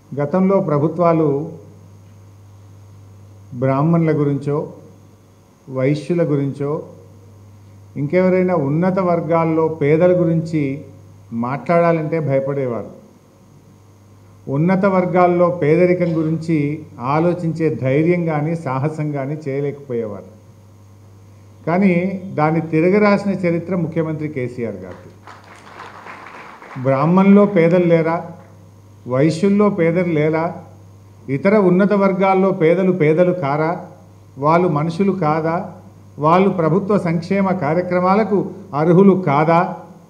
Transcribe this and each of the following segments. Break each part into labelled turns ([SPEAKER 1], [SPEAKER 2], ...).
[SPEAKER 1] గతంలో ప్రభుత్వాలు బ్రాహ్మణుల గురించో వైశ్యుల గురించో ఇంకెవరైనా ఉన్నత వర్గాల్లో పేదల గురించి మాట్లాడాలంటే భయపడేవారు ఉన్నత వర్గాల్లో పేదరికం గురించి ఆలోచించే ధైర్యం కానీ సాహసం కానీ చేయలేకపోయేవారు కానీ దాన్ని తిరగరాసిన చరిత్ర ముఖ్యమంత్రి కేసీఆర్ గారిది బ్రాహ్మణుల్లో పేదలు లేరా వైశ్యుల్లో పేదలు లేరా ఇతర ఉన్నత వర్గాల్లో పేదలు పేదలు కారా వాళ్ళు మనుషులు కాదా వాళ్ళు ప్రభుత్వ సంక్షేమ కార్యక్రమాలకు అర్హులు కాదా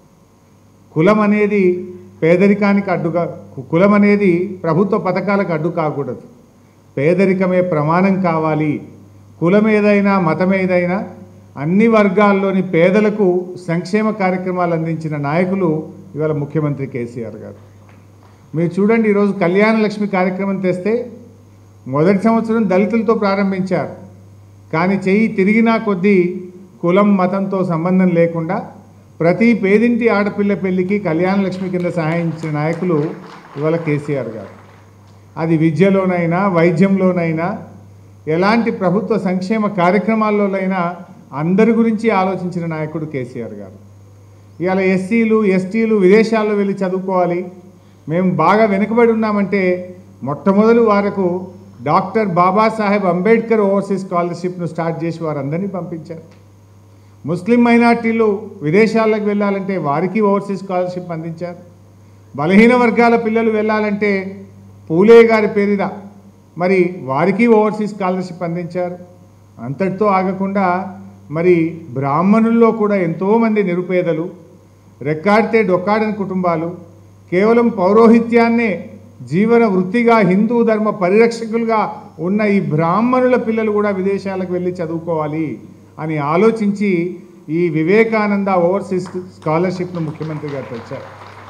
[SPEAKER 1] కులం అనేది పేదరికానికి అడ్డుగా కులం అనేది ప్రభుత్వ పథకాలకు అడ్డు కాకూడదు పేదరికమే ప్రమాణం కావాలి కులం ఏదైనా మతం ఏదైనా అన్ని వర్గాల్లోని పేదలకు సంక్షేమ కార్యక్రమాలు అందించిన నాయకులు ఇవాళ ముఖ్యమంత్రి కేసీఆర్ గారు మీరు చూడండి ఈరోజు కళ్యాణ లక్ష్మి కార్యక్రమం తెస్తే మొదటి సంవత్సరం దళితులతో ప్రారంభించారు కానీ చెయ్యి తిరిగినా కొద్దీ కులం మతంతో సంబంధం లేకుండా ప్రతి పేదింటి ఆడపిల్ల పెళ్లికి కళ్యాణ లక్ష్మి కింద సహాయించిన నాయకులు ఇవాళ కేసీఆర్ గారు అది విద్యలోనైనా వైద్యంలోనైనా ఎలాంటి ప్రభుత్వ సంక్షేమ కార్యక్రమాల్లోనైనా అందరి గురించి ఆలోచించిన నాయకుడు కేసీఆర్ గారు ఇవాళ ఎస్సీలు ఎస్టీలు విదేశాల్లో వెళ్ళి చదువుకోవాలి మేము బాగా వెనుకబడి ఉన్నామంటే మొట్టమొదలు వారకు డాక్టర్ బాబాసాహెబ్ అంబేద్కర్ ఓవర్సీస్ స్కాలర్షిప్ను స్టార్ట్ చేసి వారందరినీ పంపించారు ముస్లిం మైనార్టీలు విదేశాలకు వెళ్ళాలంటే వారికి ఓవర్సీస్ స్కాలర్షిప్ అందించారు బలహీన వర్గాల పిల్లలు వెళ్ళాలంటే పూలే గారి పేరిట మరి వారికి ఓవర్సీస్ స్కాలర్షిప్ అందించారు అంతటితో ఆగకుండా మరి బ్రాహ్మణుల్లో కూడా ఎంతోమంది నిరుపేదలు రెక్కాడితే డొక్కాడని కుటుంబాలు కేవలం పౌరోహిత్యాన్నే జీవన వృత్తిగా హిందూ ధర్మ పరిరక్షకులుగా ఉన్న ఈ బ్రాహ్మణుల పిల్లలు కూడా విదేశాలకు వెళ్ళి చదువుకోవాలి అని ఆలోచించి ఈ వివేకానంద ఓవర్సీస్ స్కాలర్షిప్ను ముఖ్యమంత్రి గారు తెచ్చారు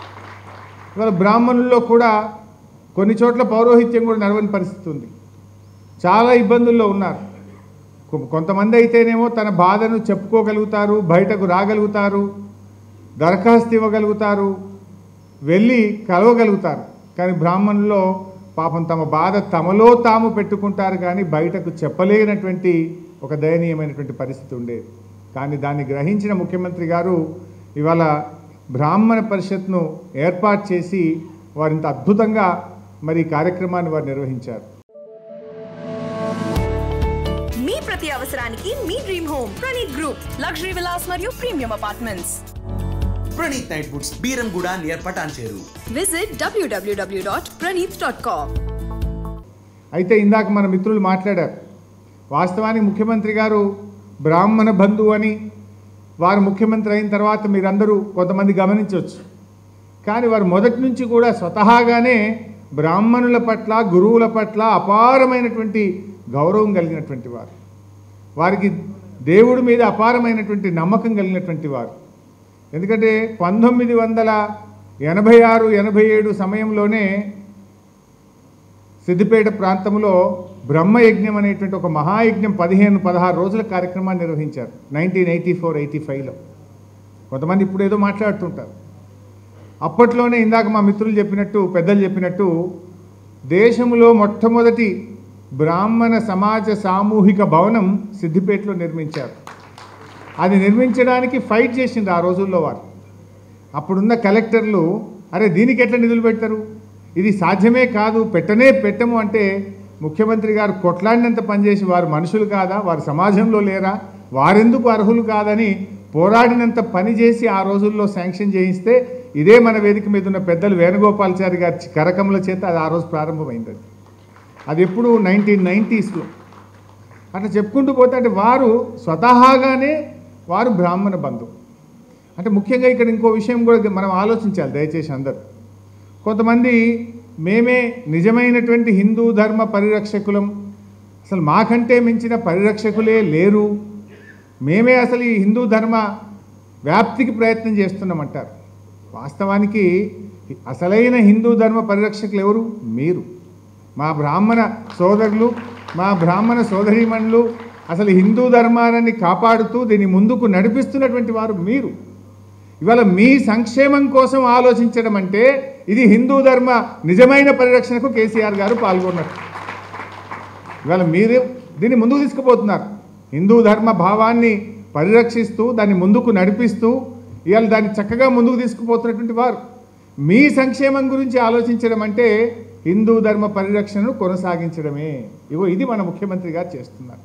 [SPEAKER 1] ఇవాళ బ్రాహ్మణుల్లో కూడా కొన్ని చోట్ల పౌరోహిత్యం కూడా నడవని పరిస్థితి ఉంది చాలా ఇబ్బందుల్లో ఉన్నారు కొ- కొంతమంది అయితేనేమో తన బాధను చెప్పుకోగలుగుతారు బయటకు రాగలుగుతారు దరఖాస్తు ఇవ్వగలుగుతారు వెళ్ళి కలవగలుగుతారు కానీ బ్రాహ్మణుల్లో పాపం తమ బాధ తమలో తాము పెట్టుకుంటారు కానీ బయటకు చెప్పలేనటువంటి ఒక దయనీయమైనటువంటి పరిస్థితి ఉండేది కానీ దాన్ని గ్రహించిన ముఖ్యమంత్రి గారు ఇవాళ బ్రాహ్మణ పరిషత్ను ఏర్పాటు చేసి వారింత అద్భుతంగా మరి ఈ కార్యక్రమాన్ని వారు నిర్వహించారు
[SPEAKER 2] మీ ప్రతి అవసరానికి మీ dream home Praneeth group luxury villas మరియు ప్రీమియం అపార్ట్మెంట్స్
[SPEAKER 3] ప్రణీత్ నైట్ బుట్స్ Beeramguda near Patancheru
[SPEAKER 2] visit W W W dot Praneeth dot com
[SPEAKER 1] అయితే ఇందాక మన మిత్రులు మాట్లాడారు వాస్తవానికి ముఖ్యమంత్రి గారు బ్రాహ్మణ బంధువు అని వారు ముఖ్యమంత్రి అయిన తర్వాత మీరందరూ కొంతమంది గమనించవచ్చు కానీ వారు మొదటి నుంచి కూడా స్వతహాగానే బ్రాహ్మణుల పట్ల గురువుల పట్ల అపారమైనటువంటి గౌరవం కలిగినటువంటి వారు వారికి దేవుడి మీద అపారమైనటువంటి నమ్మకం కలిగినటువంటి వారు ఎందుకంటే పంతొమ్మిది వందల ఎనభై ఆరు ఎనభై ఏడు సమయంలోనే సిద్దిపేట ప్రాంతంలో బ్రహ్మయజ్ఞం అనేటువంటి ఒక మహాయజ్ఞం పదిహేను పదహారు రోజుల కార్యక్రమాన్ని నిర్వహించారు నైన్టీన్ ఎయిటీ ఫోర్ ఎయిటీ ఫైవ్లో కొంతమంది ఇప్పుడు ఏదో మాట్లాడుతుంటారు అప్పట్లోనే ఇందాక మా మిత్రులు చెప్పినట్టు పెద్దలు చెప్పినట్టు దేశంలో మొట్టమొదటి బ్రాహ్మణ సమాజ సామూహిక భవనం సిద్దిపేటలో నిర్మించారు అది నిర్మించడానికి ఫైట్ చేసిండ్రు ఆ రోజుల్లో వారు అప్పుడున్న కలెక్టర్లు అరే దీనికి ఎట్లా నిధులు పెడతారు ఇది సాధ్యమే కాదు పెట్టనే పెట్టము అంటే ముఖ్యమంత్రి గారు కొట్లాడినంత పనిచేసి వారు మనుషులు కాదా వారు సమాజంలో లేరా వారెందుకు అర్హులు కాదని పోరాడినంత పని చేసి ఆ రోజుల్లో శాంక్షన్ చేయిస్తే ఇదే మన వేదిక మీద ఉన్న పెద్దలు వేణుగోపాల్చారి గారి కరకముల చేత అది ఆ రోజు ప్రారంభమైంది అది అది ఎప్పుడు నైన్టీన్ నైంటీస్లో అట్లా చెప్పుకుంటూ పోతే అంటే వారు స్వతహాగానే వారు బ్రాహ్మణ బంధువు అంటే ముఖ్యంగా ఇక్కడ ఇంకో విషయం కూడా మనం ఆలోచించాలి దయచేసి అందరు కొంతమంది మేమే నిజమైనటువంటి హిందూ ధర్మ పరిరక్షకులం అసలు మాకంటే మించిన పరిరక్షకులే లేరు మేమే అసలు ఈ హిందూ ధర్మ వ్యాప్తికి ప్రయత్నం చేస్తున్నామంటారు వాస్తవానికి అసలైన హిందూ ధర్మ పరిరక్షకులు ఎవరు మీరు మా బ్రాహ్మణ సోదరులు మా బ్రాహ్మణ సోదరీమణులు అసలు హిందూ ధర్మాన్ని కాపాడుతూ దీన్ని ముందుకు నడిపిస్తున్నటువంటి వారు మీరు ఇవాళ మీ సంక్షేమం కోసం ఆలోచించడం అంటే ఇది హిందూ ధర్మ నిజమైన పరిరక్షణకు కేసీఆర్ గారు పాల్గొన్నారు ఇవాళ మీరు దీన్ని ముందుకు తీసుకుపోతున్నారు హిందూ ధర్మ భావాన్ని పరిరక్షిస్తూ దాన్ని ముందుకు నడిపిస్తూ ఇవాళ దాన్ని చక్కగా ముందుకు తీసుకుపోతున్నటువంటి వారు మీ సంక్షేమం గురించి ఆలోచించడం అంటే హిందూ ధర్మ పరిరక్షణను కొనసాగించడమే ఇగో ఇది మన ముఖ్యమంత్రి గారు చేస్తున్నారు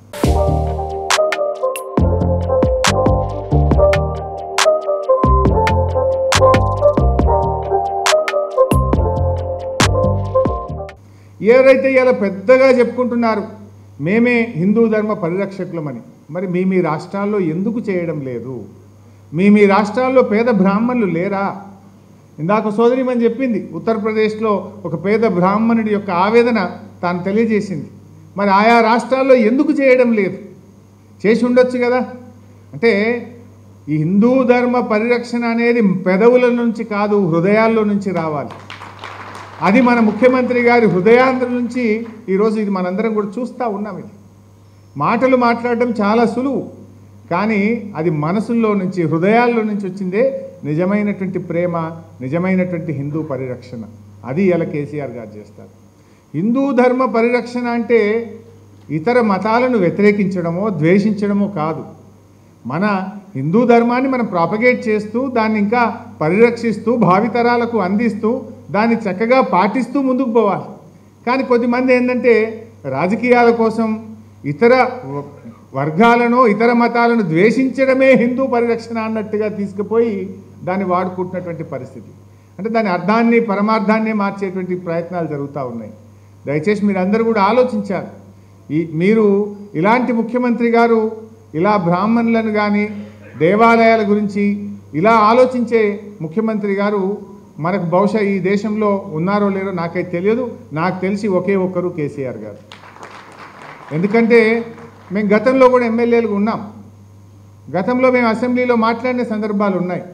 [SPEAKER 1] ఎవరైతే ఇలా పెద్దగా చెప్పుకుంటున్నారు మేమే హిందూ ధర్మ పరిరక్షకులమని మరి మీ మీ రాష్ట్రాల్లో ఎందుకు చేయడం లేదు మీ మీ రాష్ట్రాల్లో పేద బ్రాహ్మణులు లేరా ఇందాక సోదరిమని చెప్పింది ఉత్తరప్రదేశ్లో ఒక పేద బ్రాహ్మణుడి యొక్క ఆవేదన తాను తెలియజేసింది మరి ఆయా రాష్ట్రాల్లో ఎందుకు చేయడం లేదు చేసి ఉండొచ్చు కదా అంటే ఈ హిందూ ధర్మ పరిరక్షణ అనేది పెదవుల నుంచి కాదు హృదయాల్లో నుంచి రావాలి అది మన ముఖ్యమంత్రి గారి హృదయాంధ్ర నుంచి ఈరోజు ఇది మనందరం కూడా చూస్తూ ఉన్నాం ఇది మాటలు మాట్లాడడం చాలా సులువు కానీ అది మనసుల్లో నుంచి హృదయాల్లో నుంచి వచ్చిందే నిజమైనటువంటి ప్రేమ నిజమైనటువంటి హిందూ పరిరక్షణ అది ఇలా కేసీఆర్ గారు చేస్తారు హిందూ ధర్మ పరిరక్షణ అంటే ఇతర మతాలను వ్యతిరేకించడమో ద్వేషించడమో కాదు మన హిందూ ధర్మాన్ని మనం ప్రాపగేట్ చేస్తూ దాన్ని ఇంకా పరిరక్షిస్తూ భావితరాలకు అందిస్తూ దాన్ని చక్కగా పాటిస్తూ ముందుకు పోవాలి కానీ కొద్దిమంది ఏంటంటే రాజకీయాల కోసం ఇతర వ- వర్గాలను ఇతర మతాలను ద్వేషించడమే హిందూ పరిరక్షణ అన్నట్టుగా తీసుకుపోయి దాన్ని వాడుకుంటున్నటువంటి పరిస్థితి అంటే దాని అర్థాన్ని పరమార్థాన్ని మార్చేటువంటి ప్రయత్నాలు జరుగుతూ ఉన్నాయి దయచేసి మీరు అందరూ కూడా ఆలోచించాలి ఈ మీరు ఇలాంటి ముఖ్యమంత్రి గారు ఇలా బ్రాహ్మణులను కానీ దేవాలయాల గురించి ఇలా ఆలోచించే ముఖ్యమంత్రి గారు మనకు బహుశా ఈ దేశంలో ఉన్నారో లేరో నాకైతే తెలియదు నాకు తెలిసి ఒకే ఒక్కరు కేసీఆర్ గారు ఎందుకంటే మేము గతంలో కూడా ఎమ్మెల్యేలుగా ఉన్నాం గతంలో మేము అసెంబ్లీలో మాట్లాడిన సందర్భాలు ఉన్నాయి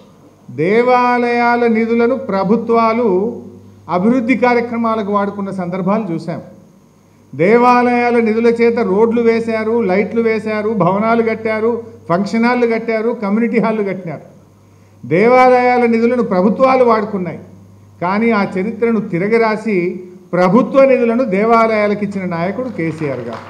[SPEAKER 1] దేవాలయాల నిధులను ప్రభుత్వాలు అభివృద్ధి కార్యక్రమాలకు వాడుకున్న సందర్భాలు చూసాం దేవాలయాల నిధుల చేత రోడ్లు వేశారు లైట్లు వేశారు భవనాలు కట్టారు ఫంక్షన్ హాళ్ళు కట్టారు కమ్యూనిటీ హాళ్ళు కట్టినారు దేవాలయాల నిధులను ప్రభుత్వాలు వాడుకున్నాయి కానీ ఆ చరిత్రను తిరగరాసి ప్రభుత్వ నిధులను దేవాలయాలకు ఇచ్చిన నాయకుడు కేసీఆర్ గారు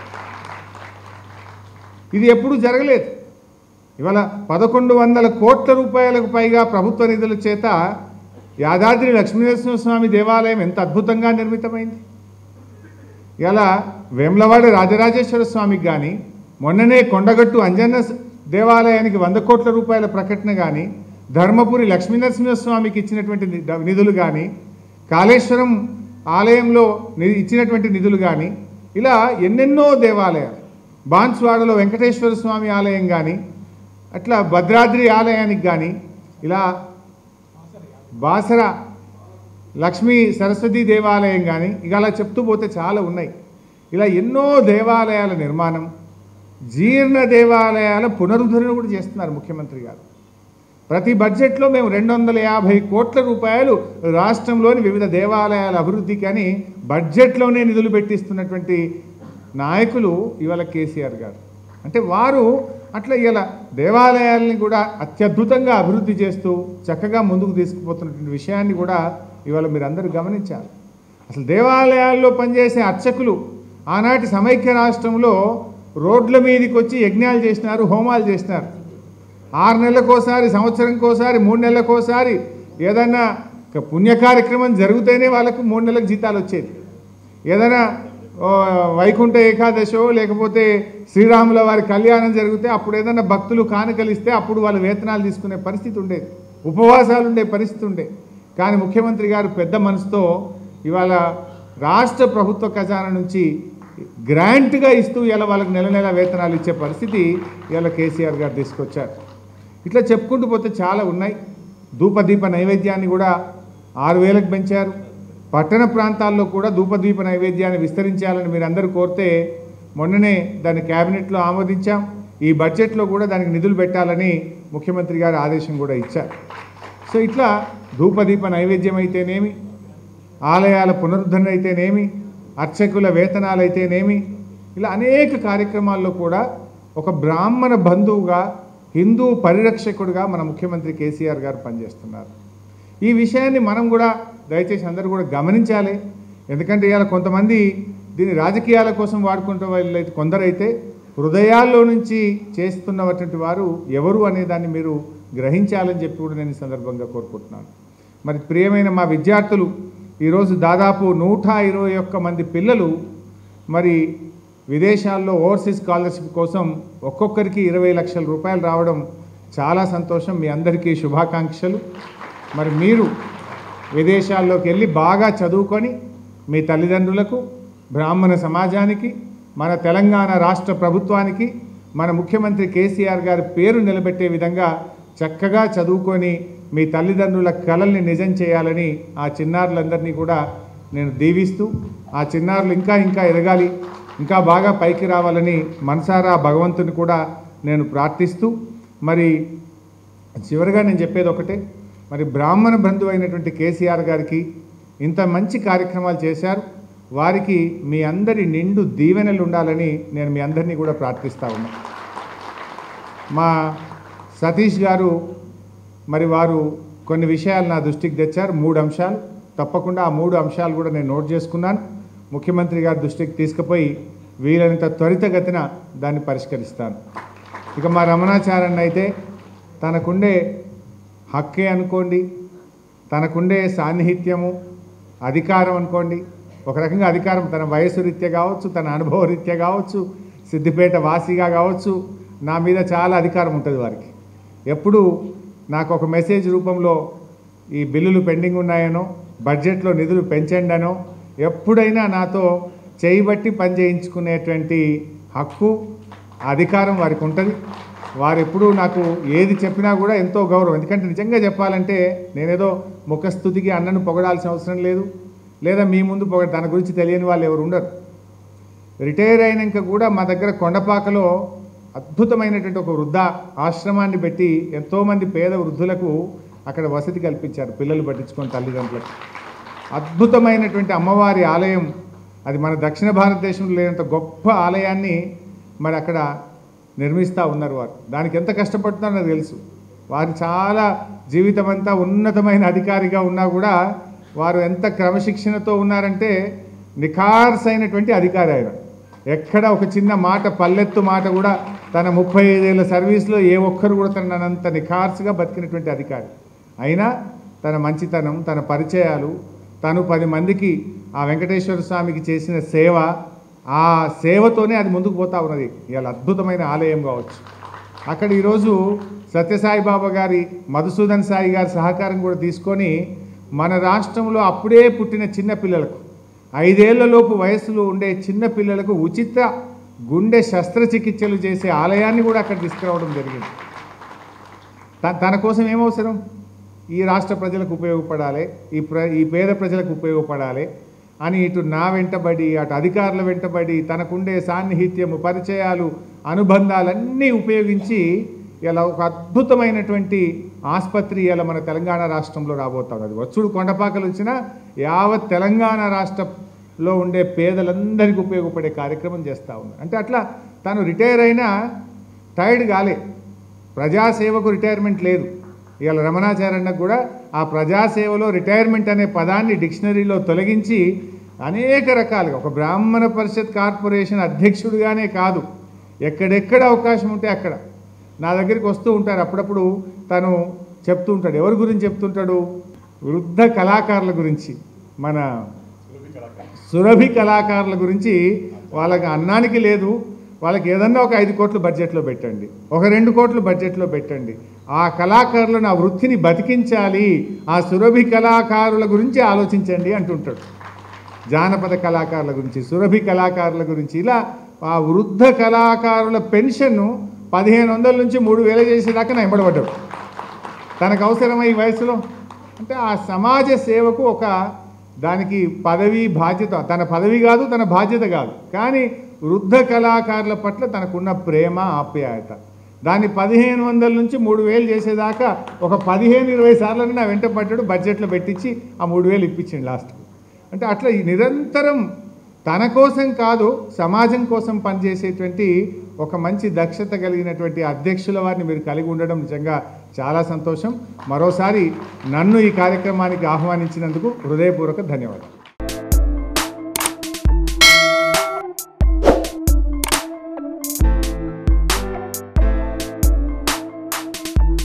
[SPEAKER 1] ఇది ఎప్పుడూ జరగలేదు ఇవాళ పదకొండు వందల కోట్ల రూపాయలకు పైగా ప్రభుత్వ నిధుల చేత యాదాద్రి లక్ష్మీనరసింహస్వామి దేవాలయం ఎంత అద్భుతంగా నిర్మితమైంది ఇలా వేములవాడ రాజరాజేశ్వర స్వామికి కానీ మొన్ననే కొండగట్టు అంజన్న స- దేవాలయానికి వంద కోట్ల రూపాయల ప్రకటన కానీ ధర్మపురి లక్ష్మీనరసింహస్వామికి ఇచ్చినటువంటి ని- ద- నిధులు కానీ కాళేశ్వరం ఆలయంలో ని- ఇచ్చినటువంటి నిధులు కానీ ఇలా ఎన్నెన్నో దేవాలయాలు బాన్స్వాడలో వెంకటేశ్వర స్వామి ఆలయం కానీ అట్లా భద్రాద్రి ఆలయానికి కానీ ఇలా బాసర లక్ష్మీ సరస్వతి దేవాలయం కానీ ఇక అలా చెప్తూ పోతే చాలా ఉన్నాయి ఇలా ఎన్నో దేవాలయాల నిర్మాణం జీర్ణ దేవాలయాల పునరుద్ధరణ కూడా చేస్తున్నారు ముఖ్యమంత్రి గారు ప్రతి బడ్జెట్లో మేము రెండు వందల యాభై కోట్ల రూపాయలు రాష్ట్రంలోని వివిధ దేవాలయాల అభివృద్ధికి అని బడ్జెట్లోనే నిధులు పెట్టిస్తున్నటువంటి నాయకులు ఇవాళ కేసీఆర్ గారు అంటే వారు అట్లా ఇలా దేవాలయాల్ని కూడా అత్యద్భుతంగా అభివృద్ధి చేస్తూ చక్కగా ముందుకు తీసుకుపోతున్నటువంటి విషయాన్ని కూడా ఇవాళ మీరు అందరూ గమనించాలి అసలు దేవాలయాల్లో పనిచేసే అర్చకులు ఆనాటి సమైక్య రాష్ట్రంలో రోడ్ల మీదకి వచ్చి యజ్ఞాలు చేసినారు హోమాలు చేసినారు ఆరు నెలలకోసారి సంవత్సరంకోసారి మూడు నెలలకోసారి ఏదన్నా ఒక పుణ్య కార్యక్రమం జరిగితేనే వాళ్ళకు మూడు నెలలకు జీతాలు వచ్చేది ఏదైనా ఓ, వైకుంఠ ఏకాదశో లేకపోతే శ్రీరాముల వారి కళ్యాణం జరిగితే అప్పుడు ఏదైనా భక్తులు కానుకలు ఇస్తే అప్పుడు వాళ్ళు వేతనాలు తీసుకునే పరిస్థితి ఉండేది ఉపవాసాలు ఉండే పరిస్థితి ఉండే కానీ ముఖ్యమంత్రి గారు పెద్ద మనసుతో ఇవాళ రాష్ట్ర ప్రభుత్వ ఖజానా నుంచి గ్రాంట్గా ఇస్తూ ఇలా వాళ్ళకి నెల నెల వేతనాలు ఇచ్చే పరిస్థితి ఇవాళ కేసీఆర్ గారు తీసుకొచ్చారు ఇట్లా చెప్పుకుంటూ పోతే చాలా ఉన్నాయి ధూపదీప నైవేద్యాన్ని కూడా ఆరు వేలకు పెంచారు పట్టణ ప్రాంతాల్లో కూడా ధూపదీప నైవేద్యాన్ని విస్తరించాలని మీరు అందరూ కోరితే మొన్ననే దాన్ని క్యాబినెట్లో ఆమోదించాం ఈ బడ్జెట్లో కూడా దానికి నిధులు పెట్టాలని ముఖ్యమంత్రి గారు ఆదేశం కూడా ఇచ్చారు సో ఇట్లా ధూపదీప నైవేద్యం అయితేనేమి ఆలయాల పునరుద్ధరణ అయితేనేమి అర్చకుల వేతనాలు అయితేనేమి ఇలా అనేక కార్యక్రమాల్లో కూడా ఒక బ్రాహ్మణ బంధువుగా హిందూ పరిరక్షకుడుగా మన ముఖ్యమంత్రి కేసీఆర్ గారు పనిచేస్తున్నారు ఈ విషయాన్ని మనం కూడా దయచేసి అందరూ కూడా గమనించాలి ఎందుకంటే ఇవాళ కొంతమంది దీన్ని రాజకీయాల కోసం వాడుకుంటే వాళ్ళైతే కొందరైతే హృదయాల్లో నుంచి చేస్తున్నటువంటి వారు ఎవరు అనే దాన్ని మీరు గ్రహించాలని చెప్పి కూడా నేను ఈ సందర్భంగా కోరుకుంటున్నాను మరి ప్రియమైన మా విద్యార్థులు ఈరోజు దాదాపు నూట ఇరవై ఒక్క మంది పిల్లలు మరి విదేశాల్లో ఓవర్సీస్ స్కాలర్షిప్ కోసం ఒక్కొక్కరికి ఇరవై లక్షల రూపాయలు రావడం చాలా సంతోషం మీ అందరికీ శుభాకాంక్షలు మరి మీరు విదేశాల్లోకి వెళ్ళి బాగా చదువుకొని మీ తల్లిదండ్రులకు బ్రాహ్మణ సమాజానికి మన తెలంగాణ రాష్ట్ర ప్రభుత్వానికి మన ముఖ్యమంత్రి కేసీఆర్ గారి పేరు నిలబెట్టే విధంగా చక్కగా చదువుకొని మీ తల్లిదండ్రుల కలల్ని నిజం చేయాలని ఆ చిన్నారులందరినీ కూడా నేను దీవిస్తూ ఆ చిన్నారులు ఇంకా ఇంకా ఎదగాలి ఇంకా బాగా పైకి రావాలని మనసారా భగవంతుని కూడా నేను ప్రార్థిస్తూ మరి చివరిగా నేను చెప్పేది ఒకటే మరి బ్రాహ్మణ బంధువు అయినటువంటి కేసీఆర్ గారికి ఇంత మంచి కార్యక్రమాలు చేశారు వారికి మీ అందరి నిండు దీవెనలు ఉండాలని నేను మీ అందరినీ కూడా ప్రార్థిస్తా ఉన్నా మా సతీష్ గారు మరి వారు కొన్ని విషయాలు నా దృష్టికి తెచ్చారు మూడు అంశాలు తప్పకుండా ఆ మూడు అంశాలు కూడా నేను నోట్ చేసుకున్నాను ముఖ్యమంత్రి గారి దృష్టికి తీసుకుపోయి వీలైనంత త్వరితగతిన దాన్ని పరిష్కరిస్తాను ఇక మా రమణాచార్యన్ అయితే తనకుండే హక్కే అనుకోండి తనకుండే సాన్నిహిత్యము అధికారం అనుకోండి ఒక రకంగా అధికారం తన వయసు రీత్యా కావచ్చు తన అనుభవ రీత్యా కావచ్చు సిద్దిపేట వాసిగా కావచ్చు నా మీద చాలా అధికారం ఉంటుంది వారికి ఎప్పుడు నాకు ఒక మెసేజ్ రూపంలో ఈ బిల్లులు పెండింగ్ ఉన్నాయనో బడ్జెట్లో నిధులు పెంచండి అనో ఎప్పుడైనా నాతో చేయబట్టి పని చేయించుకునేటువంటి హక్కు అధికారం వారికి ఉంటుంది వారు ఎప్పుడూ నాకు ఏది చెప్పినా కూడా ఎంతో గౌరవం ఎందుకంటే నిజంగా చెప్పాలంటే నేనేదో ముఖస్థుతికి అన్నను పొగడాల్సిన అవసరం లేదు లేదా మీ ముందు పొగ తన గురించి తెలియని వాళ్ళు ఎవరు ఉండరు రిటైర్ అయినాక కూడా మా దగ్గర కొండపాకలో అద్భుతమైనటువంటి ఒక వృద్ధ ఆశ్రమాన్ని పెట్టి ఎంతోమంది పేద వృద్ధులకు అక్కడ వసతి కల్పించారు పిల్లలు పట్టించుకొని తల్లిదండ్రులకు అద్భుతమైనటువంటి అమ్మవారి ఆలయం అది మన దక్షిణ భారతదేశంలో లేనంత గొప్ప ఆలయాన్ని మరి అక్కడ నిర్మిస్తూ ఉన్నారు వారు దానికి ఎంత కష్టపడుతున్నారో నాకు తెలుసు వారు చాలా జీవితం అంతా ఉన్నతమైన అధికారిగా ఉన్నా కూడా వారు ఎంత క్రమశిక్షణతో ఉన్నారంటే నిఖార్సైనటువంటి అధికారి ఆయన ఎక్కడ ఒక చిన్న మాట పల్లెత్తు మాట కూడా తన ముప్పై ఐదేళ్ల సర్వీస్లో ఏ ఒక్కరు కూడా తనంత నిఖార్సుగా బతికినటువంటి అధికారి అయినా తన మంచితనం తన పరిచయాలు తను పది మందికి ఆ వెంకటేశ్వర స్వామికి చేసిన సేవ ఆ సేవతోనే అది ముందుకు పోతా ఉన్నది ఇవాళ అద్భుతమైన ఆలయం కావచ్చు అక్కడ ఈరోజు సత్యసాయి బాబా గారి మధుసూదన్ సాయి గారి సహకారం కూడా తీసుకొని మన రాష్ట్రంలో అప్పుడే పుట్టిన చిన్న పిల్లలకు ఐదేళ్లలోపు వయసులో ఉండే చిన్న పిల్లలకు ఉచిత గుండె శస్త్రచికిత్సలు చేసే ఆలయాన్ని కూడా అక్కడ తీసుకురావడం జరిగింది త- తన కోసం ఏమవసరం ఈ రాష్ట్ర ప్రజలకు ఉపయోగపడాలి ఈ ప్ర ఈ పేద ప్రజలకు ఉపయోగపడాలి అని ఇటు నా వెంటబడి అటు అధికారుల వెంటబడి తనకుండే సాన్నిహిత్యము పరిచయాలు అనుబంధాలన్నీ ఉపయోగించి ఇలా ఒక అద్భుతమైనటువంటి ఆసుపత్రి ఇలా మన తెలంగాణ రాష్ట్రంలో రాబోతా ఉన్నది వచ్చుడు కొండపాకలు వచ్చినా యావత్ తెలంగాణ రాష్ట్రంలో ఉండే పేదలందరికీ ఉపయోగపడే కార్యక్రమం చేస్తూ ఉన్నారు అంటే అట్లా తను రిటైర్ అయినా టైర్డ్ కాలే ప్రజాసేవకు రిటైర్మెంట్ లేదు ఇవాళ రమణాచార్యన్నకు కూడా ఆ ప్రజాసేవలో రిటైర్మెంట్ అనే పదాన్ని డిక్షనరీలో తొలగించి అనేక రకాలుగా ఒక బ్రాహ్మణ పరిషత్ కార్పొరేషన్ అధ్యక్షుడిగానే కాదు ఎక్కడెక్కడ అవకాశం ఉంటే అక్కడ నా దగ్గరికి వస్తూ ఉంటారు అప్పుడప్పుడు తను చెప్తూ ఉంటాడు ఎవరి గురించి చెప్తుంటాడు వృద్ధ కళాకారుల గురించి మన సురభి కళాకారుల గురించి వాళ్ళకి అన్నానికి లేదు వాళ్ళకి ఏదన్నా ఒక ఐదు కోట్లు బడ్జెట్లో పెట్టండి ఒక రెండు కోట్లు బడ్జెట్లో పెట్టండి ఆ కళాకారులను ఆ వృత్తిని బతికించాలి ఆ సురభి కళాకారుల గురించి ఆలోచించండి అంటుంటాడు జానపద కళాకారుల గురించి సురభి కళాకారుల గురించి ఇలా ఆ వృద్ధ కళాకారుల పెన్షన్ పదిహేను వందల నుంచి మూడు వేలు చేసేదాకా నా ఎంబడబడ్డాడు తనకు అవసరమై ఈ వయసులో అంటే ఆ సమాజ సేవకు ఒక దానికి పదవి బాధ్యత తన పదవి కాదు తన బాధ్యత కాదు కానీ వృద్ధ కళాకారుల పట్ల తనకున్న ప్రేమ ఆప్యాయత దాన్ని పదిహేను వందల నుంచి మూడు వేలు చేసేదాకా ఒక పదిహేను ఇరవై సార్లు నా వెంట పడ్డాడు బడ్జెట్లో పెట్టించి ఆ మూడు వేలు ఇప్పించింది లాస్ట్కి అంటే అట్లా ఈ నిరంతరం తన కోసం కాదు సమాజం కోసం పనిచేసేటువంటి ఒక మంచి దక్షత కలిగినటువంటి అధ్యక్షుల వారిని మీరు కలిగి ఉండడం నిజంగా చాలా సంతోషం మరోసారి నన్ను ఈ కార్యక్రమానికి ఆహ్వానించినందుకు హృదయపూర్వక ధన్యవాదాలు